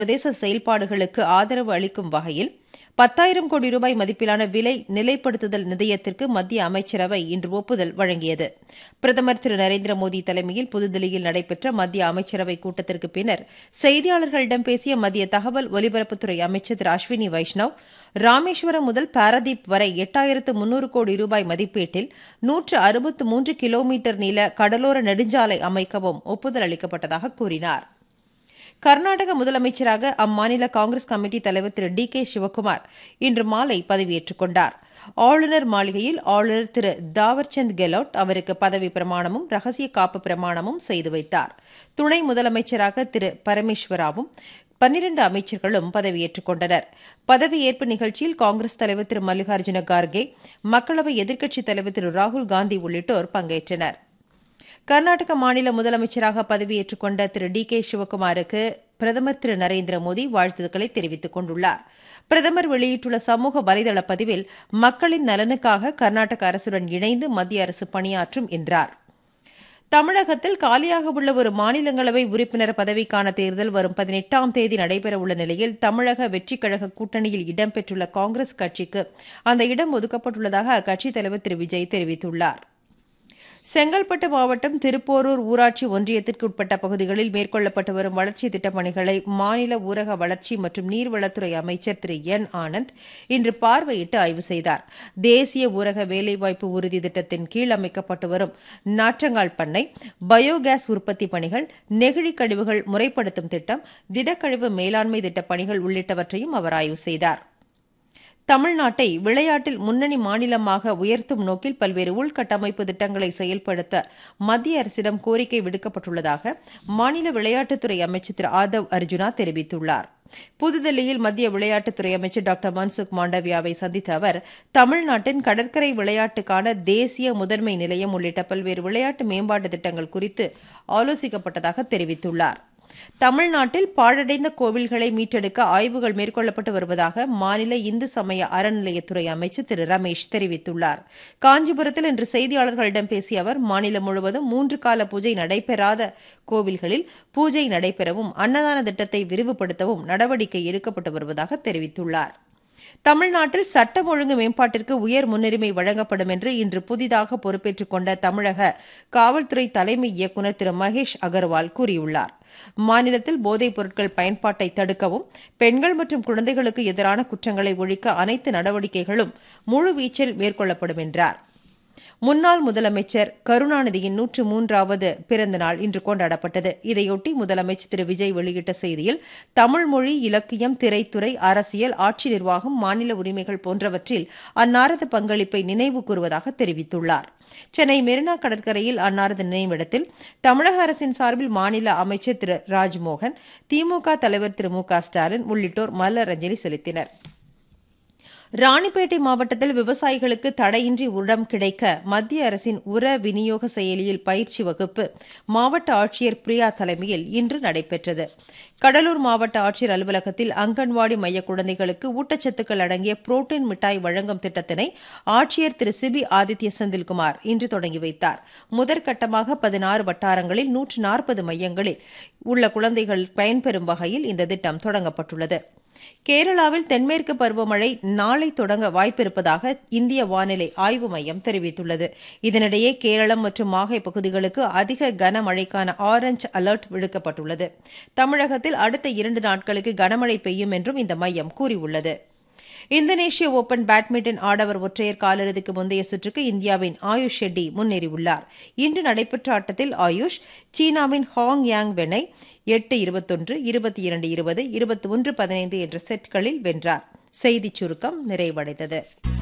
சர்வதேச செயல்பாடுகளுக்கு ஆதரவு அளிக்கும் வகையில் பத்தாயிரம் கோடி ரூபாய் மதிப்பிலான விலை நிலைப்படுத்துதல் நிதியத்திற்கு மத்திய அமைச்சரவை இன்று ஒப்புதல் வழங்கியது பிரதமர் திரு நரேந்திர மோடி தலைமையில் புதுதில்லியில் நடைபெற்ற மத்திய அமைச்சரவை கூட்டத்திற்கு பின்னர் செய்தியாளர்களிடம் பேசிய மத்திய தகவல் ஒலிபரப்புத்துறை அமைச்சர் திரு அஸ்வினி வைஷ்ணவ் ராமேஸ்வரம் முதல் பாரதீப் வரை எட்டாயிரத்து முன்னூறு கோடி ரூபாய் மதிப்பீட்டில் நூற்று அறுபத்து மூன்று கிலோமீட்டர் நீள கடலோர நெடுஞ்சாலை அமைக்கவும் ஒப்புதல் அளிக்கப்பட்டதாக கூறினார் கர்நாடக முதலமைச்சராக அம்மாநில காங்கிரஸ் கமிட்டி தலைவர் திரு டி கே சிவக்குமார் இன்று மாலை பதவியேற்றுக் கொண்டார் ஆளுநர் மாளிகையில் ஆளுநர் திரு தாவர்சந்த் கெலோட் அவருக்கு பதவி பிரமாணமும் ரகசிய காப்பு பிரமாணமும் செய்து வைத்தார் துணை முதலமைச்சராக திரு பரமேஸ்வராவும் பன்னிரண்டு அமைச்சர்களும் பதவியேற்றுக் கொண்டனர் பதவியேற்பு நிகழ்ச்சியில் காங்கிரஸ் தலைவர் திரு மல்லிகார்ஜுன கார்கே மக்களவை எதிர்க்கட்சித் தலைவர் திரு ராகுல் காந்தி உள்ளிட்டோர் பங்கேற்றனர் கர்நாடக மாநில முதலமைச்சராக பதவியேற்றுக் கொண்ட திரு டி கே சிவக்குமாருக்கு பிரதமர் திரு நரேந்திர மோடி வாழ்த்துக்களை தெரிவித்துக் கொண்டுள்ளார் பிரதமர் வெளியிட்டுள்ள சமூக வலைதள பதிவில் மக்களின் நலனுக்காக கர்நாடக அரசுடன் இணைந்து மத்திய அரசு பணியாற்றும் என்றார் தமிழகத்தில் காலியாக உள்ள ஒரு மாநிலங்களவை உறுப்பினர் பதவிக்கான தேர்தல் வரும் பதினெட்டாம் தேதி நடைபெறவுள்ள நிலையில் தமிழக வெற்றிக் கழக கூட்டணியில் இடம்பெற்றுள்ள காங்கிரஸ் கட்சிக்கு அந்த இடம் ஒதுக்கப்பட்டுள்ளதாக அக்கட்சித் தலைவர் திரு விஜய் தெரிவித்துள்ளார் செங்கல்பட்டு மாவட்டம் திருப்போரூர் ஊராட்சி ஒன்றியத்திற்கு உட்பட்ட பகுதிகளில் மேற்கொள்ளப்பட்டு வரும் வளர்ச்சி திட்டப் பணிகளை மாநில ஊரக வளர்ச்சி மற்றும் நீர்வளத்துறை அமைச்சர் திரு என் ஆனந்த் இன்று பார்வையிட்டு ஆய்வு செய்தார் தேசிய ஊரக வேலைவாய்ப்பு உறுதி திட்டத்தின் கீழ் அமைக்கப்பட்டு வரும் நாற்றங்கால் பண்ணை பயோகேஸ் உற்பத்தி பணிகள் நெகிழி கழிவுகள் முறைப்படுத்தும் திட்டம் திடக்கழிவு மேலாண்மை திட்டப் பணிகள் உள்ளிட்டவற்றையும் அவர் ஆய்வு செய்தார் தமிழ்நாட்டை விளையாட்டில் முன்னணி மாநிலமாக உயர்த்தும் நோக்கில் பல்வேறு உள்கட்டமைப்பு திட்டங்களை செயல்படுத்த மத்திய அரசிடம் கோரிக்கை விடுக்கப்பட்டுள்ளதாக மாநில விளையாட்டுத்துறை அமைச்சர் திரு ஆதவ் அர்ஜுனா தெரிவித்துள்ளார் புதுதில்லியில் மத்திய விளையாட்டுத்துறை அமைச்சர் டாக்டர் மன்சுக் மாண்டவியாவை சந்தித்த அவர் தமிழ்நாட்டின் கடற்கரை விளையாட்டுக்கான தேசிய முதன்மை நிலையம் உள்ளிட்ட பல்வேறு விளையாட்டு மேம்பாட்டு திட்டங்கள் குறித்து ஆலோசிக்கப்பட்டதாக தெரிவித்துள்ளார் தமிழ்நாட்டில் பாழடைந்த கோவில்களை மீட்டெடுக்க ஆய்வுகள் மேற்கொள்ளப்பட்டு வருவதாக மாநில இந்து சமய அறநிலையத்துறை அமைச்சர் திரு ரமேஷ் தெரிவித்துள்ளார் காஞ்சிபுரத்தில் இன்று செய்தியாளர்களிடம் பேசிய அவர் மாநிலம் முழுவதும் மூன்று கால பூஜை நடைபெறாத கோவில்களில் பூஜை நடைபெறவும் அன்னதான திட்டத்தை விரிவுபடுத்தவும் நடவடிக்கை எடுக்கப்பட்டு வருவதாக தெரிவித்துள்ளார் தமிழ்நாட்டில் சட்டம் ஒழுங்கு மேம்பாட்டிற்கு உயர் முன்னுரிமை வழங்கப்படும் என்று இன்று புதிதாக பொறுப்பேற்றுக் கொண்ட தமிழக காவல்துறை தலைமை இயக்குநர் திரு மகேஷ் அகர்வால் கூறியுள்ளார் மாநிலத்தில் போதைப் பொருட்கள் பயன்பாட்டை தடுக்கவும் பெண்கள் மற்றும் குழந்தைகளுக்கு எதிரான குற்றங்களை ஒழிக்க அனைத்து நடவடிக்கைகளும் முழுவீச்சில் மேற்கொள்ளப்படும் என்றார் முன்னாள் முதலமைச்சர் கருணாநிதியின் நூற்று மூன்றாவது பிறந்த நாள் இன்று கொண்டாடப்பட்டது இதையொட்டி முதலமைச்சர் திரு விஜய் வெளியிட்ட செய்தியில் தமிழ் மொழி இலக்கியம் திரைத்துறை அரசியல் ஆட்சி நிர்வாகம் மாநில உரிமைகள் போன்றவற்றில் அன்னாரது பங்களிப்பை நினைவு கூறுவதாக தெரிவித்துள்ளார் சென்னை மெரினா கடற்கரையில் அன்னாரது நினைவிடத்தில் தமிழக அரசின் சார்பில் மாநில அமைச்சர் திரு ராஜ்மோகன் திமுக தலைவர் திரு மு க ஸ்டாலின் உள்ளிட்டோர் மலர் அஞ்சலி செலுத்தினர் ராணிப்பேட்டை மாவட்டத்தில் விவசாயிகளுக்கு தடையின்றி உரம் கிடைக்க மத்திய அரசின் உர விநியோக செயலியில் பயிற்சி வகுப்பு மாவட்ட ஆட்சியர் பிரியா தலைமையில் இன்று நடைபெற்றது கடலூர் மாவட்ட ஆட்சியர் அலுவலகத்தில் அங்கன்வாடி மைய குழந்தைகளுக்கு ஊட்டச்சத்துக்கள் அடங்கிய புரோட்டீன் மிட்டாய் வழங்கும் திட்டத்தினை ஆட்சியர் திரு சிபி ஆதித்ய செந்தில்குமார் இன்று தொடங்கி வைத்தார் முதற்கட்டமாக பதினாறு வட்டாரங்களில் நூற்று நாற்பது மையங்களில் உள்ள குழந்தைகள் பயன்பெறும் வகையில் இந்த திட்டம் தொடங்கப்பட்டுள்ளது கேரளாவில் தென்மேற்கு பருவமழை நாளை தொடங்க வாய்ப்பிருப்பதாக இந்திய வானிலை ஆய்வு மையம் தெரிவித்துள்ளது இதனிடையே கேரளம் மற்றும் மாஹே பகுதிகளுக்கு அதிக கனமழைக்கான ஆரஞ்ச் அலர்ட் விடுக்கப்பட்டுள்ளது தமிழகத்தில் அடுத்த இரண்டு நாட்களுக்கு கனமழை பெய்யும் என்றும் இந்த மையம் கூறியுள்ளது இந்தோனேஷிய ஓபன் பேட்மிண்டன் ஆடவர் ஒற்றையர் காலிறுதிக்கு முந்தைய சுற்றுக்கு இந்தியாவின் ஆயுஷ் ஷெட்டி முன்னேறியுள்ளார் இன்று நடைபெற்ற ஆட்டத்தில் ஆயுஷ் சீனாவின் ஹாங் யாங் வெனை எட்டு இருபத்தொன்று இருபத்தி இரண்டு இருபது இருபத்தி ஒன்று பதினைந்து என்ற செட்களில் வென்றார் செய்திச் சுருக்கம் நிறைவடைந்தது